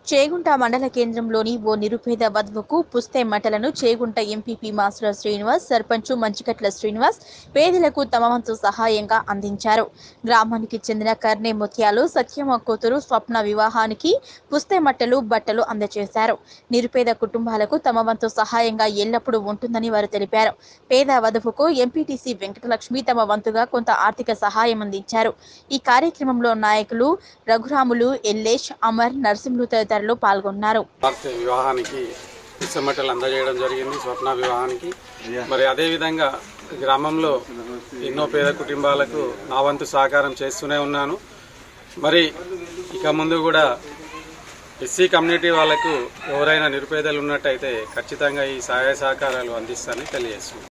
చేగుంట మండల కేంద్రంలోని ఓ నిరుపేద వధువుకు పుస్తే మట్టలను చేగుంట ఎంపీపీ మాస్టర్ శ్రీనివాస్ సర్పంచ్ మంచికట్ల శ్రీనివాస్ పేదలకు తమ వంతు సహాయంగా అందించారు గ్రామానికి చెందిన కర్ణే ముత్యాలు సత్యమ కూతురు స్వప్న వివాహానికి పుస్తే మట్టలు బట్టలు అందజేశారు నిరుపేద కుటుంబాలకు తమ వంతు సహాయంగా ఎల్లప్పుడూ ఉంటుందని వారు తెలిపారు పేద వధువుకు ఎంపీటీసీ వెంకటలక్ష్మి తమ వంతుగా కొంత ఆర్థిక సహాయం అందించారు ఈ కార్యక్రమంలో నాయకులు రఘురాములు ఎల్లేష్ అమర్ నరసింహులు తదితరులు పాల్గొన్నారు కుమార్తె వివాహానికి ఇసమట్టలు అందజేయడం జరిగింది స్వప్న వివాహానికి మరి అదేవిధంగా గ్రామంలో ఎన్నో పేద కుటుంబాలకు నా వంతు సహకారం చేస్తూనే ఉన్నాను మరి ఇక ముందు కూడా ఎస్సీ కమ్యూనిటీ వాళ్ళకు ఎవరైనా నిరుపేదలు ఉన్నట్టయితే ఖచ్చితంగా ఈ సహాయ సహకారాలు అందిస్తానని తెలియజేస్తున్నాను